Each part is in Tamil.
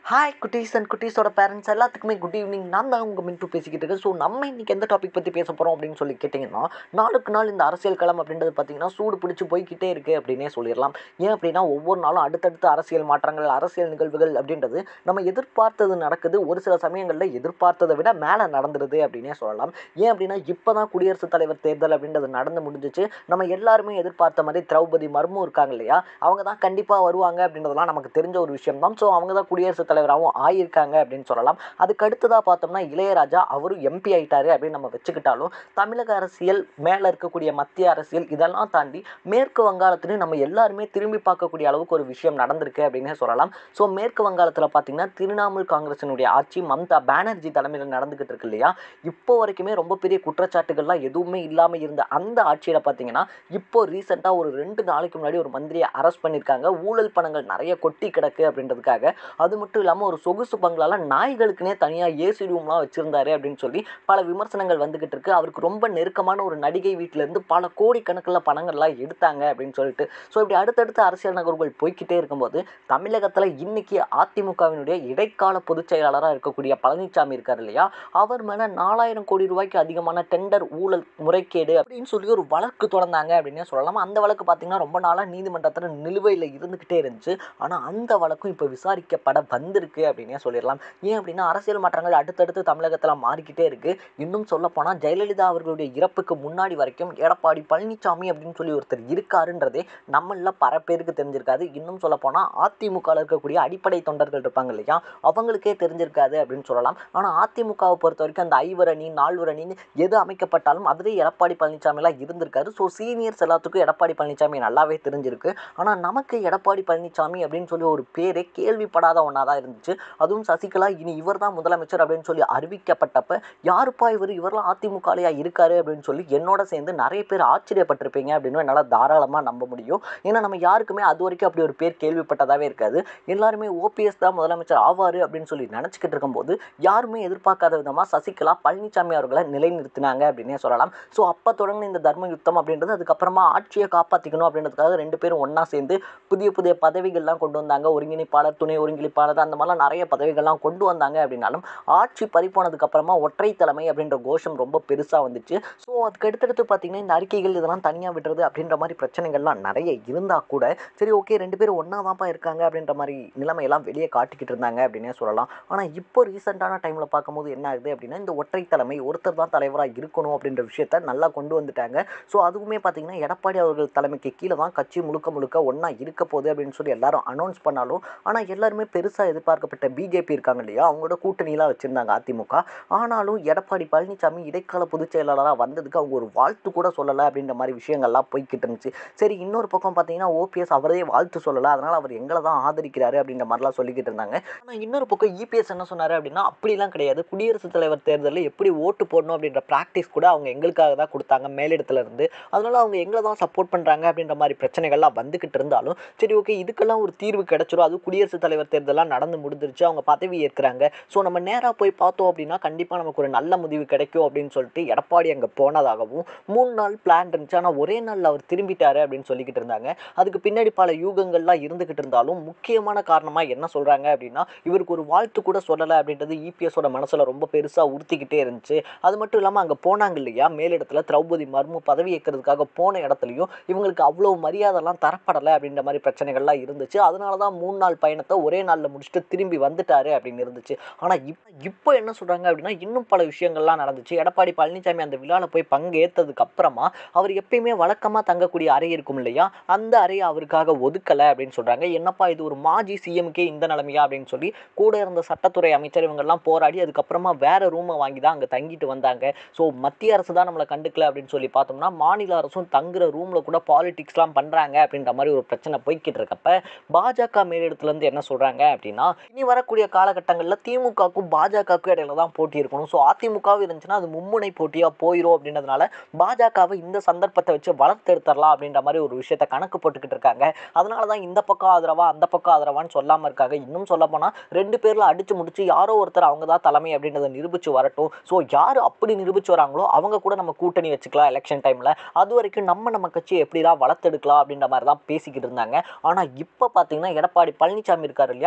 ஹாய் குட்டீஸ் அண்ட் குட்டீஸோட பேரண்ட்ஸ் எல்லாத்துக்குமே குட் ஈவினிங் நான் தான் உங்கள் மின்ட்டு பேசிக்கிட்டு இருக்கேன் ஸோ நம்ம இன்னைக்கு எந்த டாபிக் பற்றி பேச போகிறோம் அப்படின்னு சொல்லி கேட்டிங்கன்னா நாளுக்கு நாள் இந்த அரசியல் களம் அப்படின்றது பார்த்தீங்கன்னா சூடு பிடிச்சி போய்க்கிட்டே இருக்குது அப்படின்னே சொல்லிடலாம் ஏன் அப்படின்னா ஒவ்வொரு நாளும் அடுத்தடுத்த அரசியல் மாற்றங்கள் அரசியல் நிகழ்வுகள் அப்படின்றது நம்ம எதிர்பார்த்தது நடக்குது ஒரு சில சமயங்களில் எதிர்பார்த்ததை விட மேலே நடந்துருது அப்படின்னே சொல்லலாம் ஏன் அப்படின்னா இப்போ தான் குடியரசுத் தலைவர் தேர்தல் அப்படின்றது நடந்து முடிஞ்சிச்சு நம்ம எல்லாருமே எதிர்பார்த்த மாதிரி திரௌபதி மர்மு இருக்காங்க இல்லையா அவங்க தான் கண்டிப்பாக வருவாங்க அப்படின்றதெல்லாம் நமக்கு தெரிஞ்ச ஒரு விஷயம் தான் ஸோ அவங்க தான் குடியரசுத் தலைவராகவும் ஆயிருக்காங்க அப்படின்னு சொல்லலாம் அதுக்கு அடுத்ததாக பார்த்தோம்னா இளையராஜா அவரும் எம்பி ஆயிட்டாரு அப்படின்னு நம்ம வச்சுக்கிட்டாலும் தமிழக அரசியல் மேலே இருக்கக்கூடிய மத்திய அரசியல் இதெல்லாம் தாண்டி மேற்கு வங்காளத்துலையும் நம்ம எல்லாருமே திரும்பி பார்க்கக்கூடிய அளவுக்கு ஒரு விஷயம் நடந்திருக்கு அப்படின்னே சொல்லலாம் ஸோ மேற்கு வங்காளத்தில் பார்த்தீங்கன்னா திரிணாமுல் காங்கிரசினுடைய ஆட்சி மம்தா பானர்ஜி தலைமையில் நடந்துகிட்டு இருக்கு இல்லையா இப்போ வரைக்குமே ரொம்ப பெரிய குற்றச்சாட்டுகள்லாம் எதுவுமே இல்லாமல் இருந்த அந்த ஆட்சியில் பார்த்தீங்கன்னா இப்போ ரீசெண்டாக ஒரு ரெண்டு நாளைக்கு முன்னாடி ஒரு மந்திரியை அரெஸ்ட் பண்ணியிருக்காங்க ஊழல் பணங்கள் நிறைய கொட்டி கிடக்கு அப்படின்றதுக்காக அது மட்டும் இல்லாமல் ஒரு சொகுசு பங்களால நாய்களுக்குனே தனியாக ஏசி ரூம்லாம் வச்சுருந்தாரு அப்படின்னு சொல்லி பல விமர்சனங்கள் வந்துகிட்டு இருக்கு அவருக்கு ரொம்ப நெருக்கமான ஒரு நடிகை வீட்டிலேருந்து பல கோடிக்கணக்கில் பணங்கள்லாம் எடுத்தாங்க அப்படின்னு சொல்லிட்டு ஸோ இப்படி அடுத்தடுத்த அரசியல் நகர்வுகள் போய்க்கிட்டே இருக்கும்போது தமிழகத்தில் இன்னைக்கு அதிமுகவினுடைய இடைக்கால பொதுச் செயலாளராக இருக்கக்கூடிய பழனிசாமி இருக்கார் இல்லையா அவர் மேலே நாலாயிரம் கோடி ரூபாய்க்கு அதிகமான டெண்டர் ஊழல் முறைகேடு அப்படின்னு சொல்லி ஒரு வழக்கு தொடர்ந்தாங்க அப்படின்னே சொல்லலாம் அந்த வழக்கு பார்த்தீங்கன்னா ரொம்ப நாளாக நீதிமன்றத்தில் நிலுவையில் இருந்துக்கிட்டே இருந்துச்சு ஆனால் அந்த வழக்கும் இப்போ விசாரிக்கப்பட வந்திருக்கு அப்படின்னே சொல்லிடலாம் ஏன் அப்படின்னா அரசியல் மாற்றங்கள் அடுத்தடுத்து தமிழகத்தில் மாறிக்கிட்டே இருக்கு இன்னும் சொல்ல போனால் ஜெயலலிதா அவர்களுடைய இறப்புக்கு முன்னாடி வரைக்கும் எடப்பாடி பழனிசாமி அப்படின்னு சொல்லி ஒருத்தர் இருக்காருன்றதே நம்மள பல பேருக்கு தெரிஞ்சிருக்காது இன்னும் சொல்ல போனால் அதிமுகவில் இருக்கக்கூடிய அடிப்படை தொண்டர்கள் இருப்பாங்க இல்லையா அவங்களுக்கே தெரிஞ்சிருக்காது அப்படின்னு சொல்லலாம் ஆனால் அதிமுகவை பொறுத்த வரைக்கும் அந்த ஐவரணி நால்வரணின்னு எது அமைக்கப்பட்டாலும் அதுவே எடப்பாடி பழனிசாமிலாம் இருந்திருக்காரு ஸோ சீனியர்ஸ் எல்லாத்துக்கும் எடப்பாடி பழனிசாமி நல்லாவே தெரிஞ்சிருக்கு ஆனால் நமக்கு எடப்பாடி பழனிசாமி அப்படின்னு சொல்லி ஒரு பேரே கேள்விப்படாத ஒன்றா தான் இருந்துச்சு அதுவும் சசிகலா இனி இவர் தான் முதலமைச்சர் அப்படின்னு சொல்லி அறிவிக்கப்பட்டப்ப யாருப்பா இவர் இவரெல்லாம் அதிமுகலையா இருக்காரு அப்படின்னு சொல்லி என்னோட சேர்ந்து நிறைய பேர் ஆச்சரியப்பட்டிருப்பீங்க அப்படின்னு என்னால் தாராளமாக நம்ப முடியும் ஏன்னா நம்ம யாருக்குமே அது வரைக்கும் அப்படி ஒரு பேர் கேள்விப்பட்டதாகவே இருக்காது எல்லாருமே ஓபிஎஸ் தான் முதலமைச்சர் ஆவார் அப்படின்னு சொல்லி நினச்சிக்கிட்டு இருக்கும்போது யாருமே எதிர்பார்க்காத விதமாக சசிகலா பழனிசாமி அவர்களை நிலைநிறுத்தினாங்க அப்படின்னே சொல்லலாம் ஸோ அப்போ தொடங்கின இந்த தர்ம யுத்தம் அப்படின்றது அதுக்கப்புறமா ஆட்சியை காப்பாற்றிக்கணும் அப்படின்றதுக்காக ரெண்டு பேரும் ஒன்றா சேர்ந்து புதிய புதிய பதவிகள்லாம் கொண்டு வந்தாங்க ஒருங்கிணைப்பாளர் துணை ஒருங்கிணைப்பாளர் அந்த மாதிரிலாம் நிறைய பதவிகள்லாம் கொண்டு வந்தாங்க அப்படின்னாலும் ஆட்சி பறிப்போனதுக்கு அப்புறமா ஒற்றை தலைமை அப்படின்ற கோஷம் ரொம்ப பெருசாக வந்துச்சு ஸோ அதுக்கு அடுத்தடுத்து பார்த்தீங்கன்னா இந்த அறிக்கைகள் இதெல்லாம் தனியாக விடுறது அப்படின்ற மாதிரி பிரச்சனைகள்லாம் நிறைய இருந்தால் கூட சரி ஓகே ரெண்டு பேரும் ஒன்றா தான்ப்பா இருக்காங்க அப்படின்ற மாதிரி நிலைமையெல்லாம் வெளியே காட்டிக்கிட்டு இருந்தாங்க அப்படின்னே சொல்லலாம் ஆனால் இப்போ ரீசெண்டான டைமில் பார்க்கும்போது என்ன ஆகுது அப்படின்னா இந்த ஒற்றை தலைமை ஒருத்தர் தான் தலைவராக இருக்கணும் அப்படின்ற விஷயத்த நல்லா கொண்டு வந்துட்டாங்க ஸோ அதுவுமே பார்த்தீங்கன்னா எடப்பாடி அவர்கள் தலைமைக்கு கீழே தான் கட்சி முழுக்க முழுக்க ஒன்றா இருக்க போகுது அப்படின்னு சொல்லி எல்லாரும் அனௌன்ஸ் பண்ணாலும் ஆனால் எல்லாருமே பெருசாக எதிர்பார்க்கப்பட்ட பிஜேபி இருக்காங்க இல்லையா அவங்களோட கூட்டணியெலாம் வச்சுருந்தாங்க அதிமுக ஆனாலும் எடப்பாடி பழனிசாமி இடைக்கால பொதுச் செயலாளராக வந்ததுக்கு அவங்க ஒரு வாழ்த்து கூட சொல்லலை அப்படின்ற மாதிரி விஷயங்கள்லாம் போய்கிட்டு இருந்துச்சு சரி இன்னொரு பக்கம் பார்த்தீங்கன்னா ஓபிஎஸ் அவரே வாழ்த்து சொல்லலை அதனால் அவர் எங்களை தான் ஆதரிக்கிறாரு அப்படின்ற மாதிரிலாம் சொல்லிக்கிட்டு இருந்தாங்க ஆனால் இன்னொரு பக்கம் இபிஎஸ் என்ன சொன்னார் அப்படின்னா அப்படிலாம் கிடையாது குடியரசுத் தலைவர் தேர்தலில் எப்படி ஓட்டு போடணும் அப்படின்ற ப்ராக்டிஸ் கூட அவங்க எங்களுக்காக தான் கொடுத்தாங்க மேலிடத்துல இருந்து அதனால அவங்க எங்களை தான் சப்போர்ட் பண்ணுறாங்க அப்படின்ற மாதிரி பிரச்சனைகள்லாம் வந்துக்கிட்டு இருந்தாலும் சரி ஓகே இதுக்கெல்லாம் ஒரு தீர்வு கிடைச்சிரும் அது குடியரசுத் தலைவர் தேர்தலாம் நடந்து முடிஞ்சிருச்சு அவங்க பதவி ஏற்கிறாங்க ஸோ நம்ம நேராக போய் பார்த்தோம் அப்படின்னா கண்டிப்பாக நமக்கு ஒரு நல்ல முடிவு கிடைக்கும் அப்படின்னு சொல்லிட்டு எடப்பாடி அங்கே போனதாகவும் மூணு நாள் பிளான் இருந்துச்சு ஆனால் ஒரே நாளில் அவர் திரும்பிட்டாரு அப்படின்னு சொல்லிக்கிட்டு இருந்தாங்க அதுக்கு பின்னாடி பல யூகங்கள்லாம் இருந்துக்கிட்டு இருந்தாலும் முக்கியமான காரணமாக என்ன சொல்கிறாங்க அப்படின்னா இவருக்கு ஒரு வாழ்த்து கூட சொல்லலை அப்படின்றது இபிஎஸோட மனசில் ரொம்ப பெருசாக உறுத்திக்கிட்டே இருந்துச்சு அது மட்டும் இல்லாமல் அங்கே போனாங்க இல்லையா மேலிடத்துல திரௌபதி மர்மு பதவி ஏற்கிறதுக்காக போன இடத்துலையும் இவங்களுக்கு அவ்வளோ மரியாதைலாம் தரப்படலை அப்படின்ற மாதிரி பிரச்சனைகள்லாம் இருந்துச்சு அதனால தான் மூணு நாள் பயணத்தை ஒரே நாளில் முடிச்சுட்டு திரும்பி வந்துட்டாரு அப்படின்னு இருந்துச்சு ஆனால் இப்போ இப்போ என்ன சொல்கிறாங்க அப்படின்னா இன்னும் பல விஷயங்கள்லாம் நடந்துச்சு எடப்பாடி பழனிசாமி அந்த விழாவில் போய் பங்கேற்றதுக்கு அப்புறமா அவர் எப்பயுமே வழக்கமாக தங்கக்கூடிய அறை இருக்கும் இல்லையா அந்த அறையை அவருக்காக ஒதுக்கலை அப்படின்னு சொல்கிறாங்க என்னப்பா இது ஒரு மாஜி சிஎம்கே இந்த நிலைமையா அப்படின்னு சொல்லி கூட இருந்த சட்டத்துறை அமைச்சர் இவங்கெல்லாம் போராடி அதுக்கப்புறமா வேற ரூமை வாங்கி தான் அங்கே தங்கிட்டு வந்தாங்க ஸோ மத்திய அரசு தான் நம்மளை கண்டுக்கல அப்படின்னு சொல்லி பார்த்தோம்னா மாநில அரசும் தங்குற ரூமில் கூட பாலிடிக்ஸ்லாம் பண்ணுறாங்க அப்படின்ற மாதிரி ஒரு பிரச்சனை போய்கிட்டு இருக்கப்ப பாஜக மேலிடத்துலேருந்து என்ன சொல்கிறாங்க அப்படின்னா இனி வரக்கூடிய காலகட்டங்களில் திமுகவுக்கும் பாஜகவுக்கும் இடையில தான் போட்டி இருக்கணும் ஸோ அதிமுகவும் இருந்துச்சுன்னா அது மும்முனை போட்டியாக போயிடும் அப்படின்றதுனால பாஜகவை இந்த சந்தர்ப்பத்தை வச்சு வளர்த்தெடுத்துடலாம் அப்படின்ற மாதிரி ஒரு விஷயத்த கணக்கு போட்டுக்கிட்டு இருக்காங்க அதனால தான் இந்த பக்கம் ஆதரவா அந்த பக்கம் ஆதரவான்னு சொல்லாமல் இருக்காங்க இன்னும் சொல்ல போனால் ரெண்டு பேரில் அடிச்சு முடிச்சு யாரோ ஒருத்தர் அவங்க தான் தலைமை அப்படின்றத நிரூபிச்சு வரட்டும் ஸோ யார் அப்படி நிரூபிச்சு வராங்களோ அவங்க கூட நம்ம கூட்டணி வச்சுக்கலாம் எலெக்ஷன் டைமில் அது வரைக்கும் நம்ம நம்ம கட்சியை எப்படிலாம் வளர்த்தெடுக்கலாம் அப்படின்ற மாதிரி தான் பேசிக்கிட்டு இருந்தாங்க ஆனால் இப்போ பார்த்தீங்கன்னா எடப்பாடி பழனிசாமி இருக்காரு இல்லையா அவர் மேலே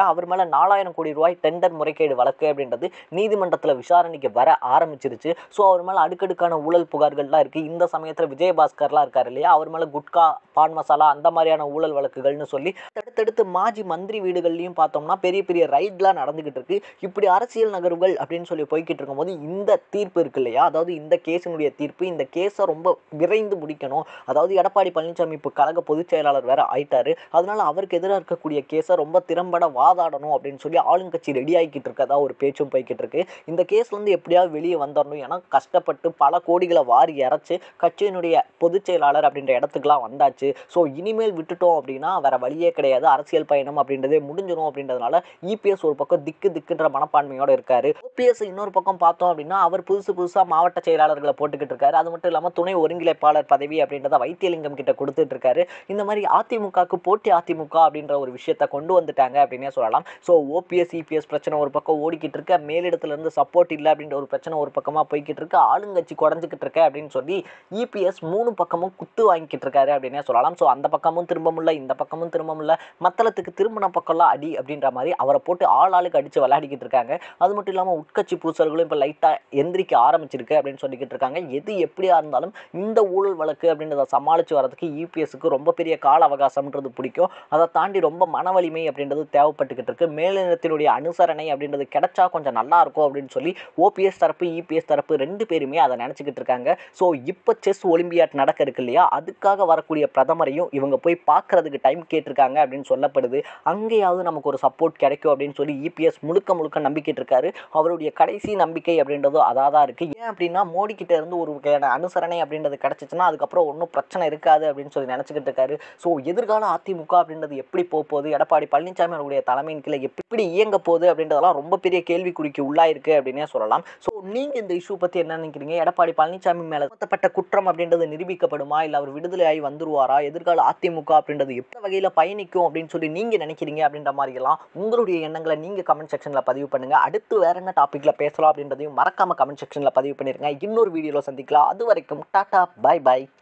நாலாயிரம் கோடி ரூபாய் டெண்டர் முறைகேடு வழக்கு அப்படின்றது நீதிமன்றத்தில் விசாரணைக்கு வர ஆரம்பிச்சிருச்சு ஸோ அவர் மேலே அடுக்கடுக்கான ஊழல் புகார்கள்லாம் இருக்குது இந்த சமயத்தில் விஜயபாஸ்கர்லாம் இருக்கார் இல்லையா அவர் மேலே குட்கா பான் மசாலா அந்த மாதிரியான ஊழல் வழக்குகள்னு சொல்லி அடுத்தடுத்து மாஜி மந்திரி வீடுகள்லையும் பார்த்தோம்னா பெரிய பெரிய ரைட்லாம் நடந்துகிட்டு இருக்கு இப்படி அரசியல் நகர்வுகள் அப்படின்னு சொல்லி போய்கிட்டு இருக்கும்போது இந்த தீர்ப்பு இருக்கு இல்லையா அதாவது இந்த கேஸினுடைய தீர்ப்பு இந்த கேஸை ரொம்ப விரைந்து முடிக்கணும் அதாவது எடப்பாடி பழனிசாமி இப்போ கழக பொதுச் செயலாளர் வேற ஆயிட்டாரு அதனால அவருக்கு எதிராக இருக்கக்கூடிய கேஸை ரொம்ப திறம்பட வாதாடணும் அப்படின்னு சொல்லி ஆளுங்கட்சி ரெடி ஆகிக்கிட்டு இருக்கதா ஒரு பேச்சும் போய்கிட்டு இருக்கு இந்த கேஸ்லேருந்து எப்படியாவது வெளியே வந்துடணும் ஏன்னா கஷ்டப்பட்டு பல கோடிகளை வாரி இறைச்சு கட்சியினுடைய பொதுச் செயலாளர் அப்படின்ற இடத்துக்குலாம் வந்தாச்சு ஸோ இனிமேல் விட்டுட்டோம் அப்படின்னா வேற வழியே கிடையாது அரசியல் பயணம் அப்படின்றதே முடிஞ்சிடும் அப்படின்றதுனால இபிஎஸ் ஒரு பக்கம் திக்கு திக்குன்ற மனப்பான்மையோட இருக்காரு ஓபிஎஸ் இன்னொரு பக்கம் பார்த்தோம் அப்படின்னா அவர் புதுசு புதுசாக மாவட்ட செயலாளர்களை போட்டுக்கிட்டு இருக்காரு அது மட்டும் இல்லாமல் துணை ஒருங்கிணைப்பாளர் பதவி அப்படின்றத வைத்தியலிங்கம் கிட்ட கொடுத்துட்டு இருக்காரு இந்த மாதிரி அதிமுகவுக்கு போட்டி அதிமுக அப்படின்ற ஒரு விஷயத்த கொண்டு வந்துட்டாங்க அப்படின்னே சொல்லலாம் ஸோ ஓபிஎஸ் இபிஎஸ் பிரச்சனை ஒரு பக்கம் ஓடிக்கிட்டு இருக்க மேலிடத்துல இருந்து சப்போர்ட் இல்லை அப்படின்ற ஒரு பிரச்சனை ஒரு பக்கமாக போய்கிட்டு இருக்கு ஆளுங்கட்சி குறைஞ்சிக்கிட்டு இருக்க அப்படின்னு சொல்லி இபிஎஸ் மூணு பக்கமும் குத்து வாங்கிக்கிட்டு இருக்காரு அப்படின்னே சொல்லலாம் ஸோ அந்த பக்கமும் திரும்ப முடியல இந்த பக்கமும் திரும்ப முடியல மத்தளத்துக்கு திரும்பின பக்கம்லாம் அடி அப்படின்ற மாதிரி அவரை போட்டு ஆள் ஆளுக்கு அடித்து விளையாடிக்கிட்டு இருக்காங்க அது மட்டும் இல்லாமல் உட்கட்சி பூசல்களும் இப்போ லைட்டாக எந்திரிக்க ஆரம்பிச்சிருக்கு அப்படின்னு சொல்லிக்கிட்டு இருக்காங்க எது எப்படியா இருந்தாலும் இந்த ஊழல் வழக்கு அப்படின்றத சமாளித்து வரதுக்கு இபிஎஸ்க்கு ரொம்ப பெரிய கால அவகாசம்ன்றது பிடிக்கும் அதை தாண்டி ரொம்ப மன வலிமை அப்படின்றது தேவைப்பட்டுக்கிட்டு இருக்கு மேலினத்தினுடைய அனுசரணை அப்படின்றது கிடைச்சா கொஞ்சம் நல்லா இருக்கும் அப்படின்னு சொல்லி ஓபிஎஸ் தரப்பு இபிஎஸ் தரப்பு ரெண்டு பேருமே அதை நினச்சிக்கிட்டு இருக்காங்க ஸோ இப்போ செஸ் ஒலிம்பியாட் நடக்க இருக்கு இல்லையா அதுக்காக வரக்கூடிய பிரதமரையும் இவங்க போய் பார்க்கறதுக்கு டைம் கேட்டிருக்காங்க அப்படின்னு சொல்லப்படுது அங்கேயாவது நமக்கு ஒரு சப்போர்ட் கிடைக்கும் அப்படின்னு சொல்லி இபிஎஸ் முழுக்க முழுக்க நம்பிக்கிட்டு இருக்காரு அவருடைய கடைசி நம்பிக்கை அப்படின்றதும் அதாக தான் இருக்குது ஏன் அப்படின்னா மோடி கிட்ட இருந்து ஒரு வகையான அனுசரணை அப்படின்றது கிடச்சிச்சுன்னா அதுக்கப்புறம் ஒன்றும் பிரச்சனை இருக்காது அப்படின்னு சொல்லி நினச்சிக்கிட்டு இருக்காரு ஸோ எதிர்கால அதிமுக அப்படின்றது எப்படி போக போகுது எடப்பாடி பழனிசாமி அவருடைய தலைமையின் கீழே எப்படி இயங்க போகுது அப்படின்றதெல்லாம் ரொம்ப பெரிய கேள்விக்குறிக்கு உள்ளாயிருக்கு அப்படின்னே சொல்லலாம் ஸோ நீங்கள் இந்த இஷ்யூ பற்றி என்ன நினைக்கிறீங்க எடப்பாடி பழனிசாமி மேலே சுமத்தப்பட்ட குற்றம் அப்படின்றது நிரூபிக்கப்படுமா இல்லை அவர் விடுதலை ஆகி வந்துருவாரா எதிர்கால அதிமுக அப்படின்றது எந்த வகையில் பயணிக்கும் அப்படின்னு சொல்லி நீங்கள் நினைக்கிறீங்க அப்படின்ற மாதிரிலாம் உங்களுடைய எண்ணங்களை நீங்கள் கமெண்ட் செக்ஷனில் பதிவு பண்ணுங்கள் அடுத்து வேற என்ன டாப்பிக்கில் பேசலாம் அப்படின்றதையும் மறக்காமல் கமெண்ட் செக்ஷனில் பதிவு பண்ணிருங்க இன்னொரு வீடியோவில் சந்திக்கலாம் அது வரைக்கும் டாடா பை பை